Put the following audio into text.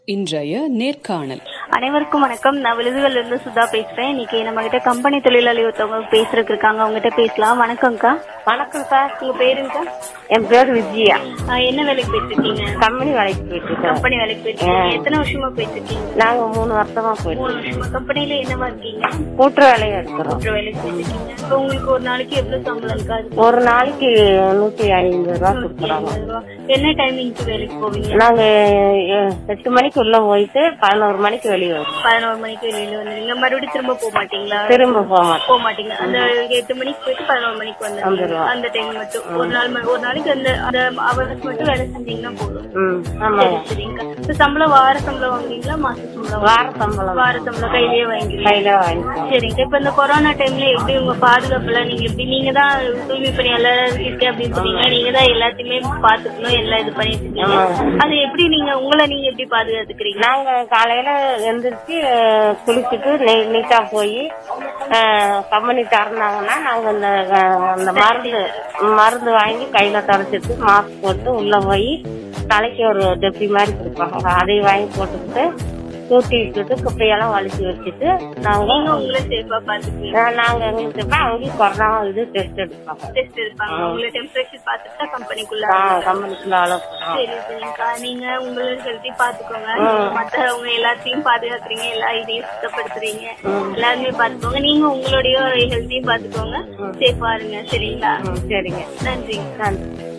இன்றைய நேர்காணல் அனைவருக்கும் வணக்கம் நான் விழுதுகள்ல இருந்து சுதா பேசுறேன் இன்னைக்கு நம்ம கிட்ட கம்பெனி தொழிலாளி ஒருத்தவங்க பேசுறதுக்கு இருக்காங்க அவங்க கிட்ட பேசலாம் வணக்கம்க்கா வணக்கம் சார் உங்க பேருங்கக்கா என் பேர் விஜயா ஆஹ் என்ன வேலைக்கு போயிட்டு இருக்கீங்க கம்பெனி வேலைக்கு போயிட்டு இருக்கோம் கம்பெனி வேலைக்கு போயிட்டு இருக்கீங்க எத்தனை வருஷமா போயிட்டு இருக்கீங்க நாங்க மூணு வருஷமா போயிட்டு மூணு வருஷமா கம்பெனில என்னவா இருக்கீங்க கூட்டுற வேலையை எடுக்கிறோம் ஒரு வேலைக்கு போயிட்டு இருக்கீங்க இப்போ உங்களுக்கு ஒரு நாளைக்கு எவ்வளவு சம்பளம் இருக்கா அது ஒரு நாளைக்கு நூத்தி ஐம்பது ரூபா கொடுக்குறாங்க ஐம்பது ரூபா. என்ன டைமிங்க்கு வேலைக்கு போவீங்க நாங்க எ- எட்டு மணிக்கு உள்ள போயிட்டு பதினோரு மணிக்கு வெளியே வரும் பதினோரு மணிக்கு வெளியில வந்துருவீங்க மறுபடியும் திரும்ப போக மாட்டீங்களா திரும்ப போக மாட்டோம் போக மாட்டீங்க அந்த எட்டு மணிக்கு போயிட்டு பதினோரு மணிக்கு வந்துருவீங்க வந்துருவோம். அந்த டைம் மட்டும் ஒரு நாள் ம- ஒரு நாளைக்கு அந்த அந்த அவருக்கு மட்டும் வேலை செஞ்சீங்கன்னா போதும் ம் ஆமாங்க சரிங்க இந்த சம்பளம் வார சம்பளம் வாங்குவீங்களா மாச சம்பளம் வார சம்பளம் வார சம்பளம் கையிலேயே வாங்கிடுவீங்க கையில வாங்கிக்கோம் சரிங்க இப்ப இந்த கொரோனா டைம்ல எப்படி உங்க பாதுகாப்புல நீங்க எப்படி நீங்க தான் தூய்மை பணியாளர் இருக்கு அப்படின்னு சொன்னீங்க நீங்க தான் எல்லாத்தையுமே பாத்துக்கணும் எல்லாம் இது பண்ணிட்டு இருக்கீங்க ஆமாங்க. அது எப்படி நீங்க உங்களை நீங்க எப்படி பாதுகாத்துக்கிறீங்க நாங்க காலையில எந்திரிச்சு அஹ், குளிச்சுட்டு நீ- நீட்டா போய் கம்பெனி திறந்தாங்கன்னா நாங்க இந்த அஹ், அந்த மருந்து மருந்து வாங்கி கையில தொடச்சிட்டு மாஸ்க் போட்டு உள்ள போய் தலைக்கு ஒரு டெப்பி மாதிரி கொடுப்பாங்க அதையும் வாங்கி போட்டுக்கிட்டு தூட்டி விட்டுட்டு குப்பையெல்லாம் வலிச்சு வச்சுட்டு நாங்க நீங்க உங்களை சேஃபா பாத்துக்கீங்க அஹ், நாங்க எங்களுக்கு எப்ப அங்கேயும் கொரோனா இது டெஸ்ட் எடுப்பாங்க டெஸ்ட் இருப்பாங்க உங்களை டெம்பரேச்சர் பார்த்துட்டு கம்பெனிக்குள்ள கம்பெனிக்குள்ள அளவு சரி சரிங்கக்கா நீங்க உங்களோட ஹெல்த்தி பாத்துக்கோங்க மத்தவங்க எல்லாத்தையும் பாதுகாக்கிறீங்க எல்லா இதையும் சுத்தப்படுத்துறீங்க எல்லாருமே பாத்துக்கோங்க நீங்க உங்களுடைய ஹெல்த்தையும் பாத்துக்கோங்க சேஃபா இருங்க சரிங்களா ம், சரிங்க நன்றி நன்றி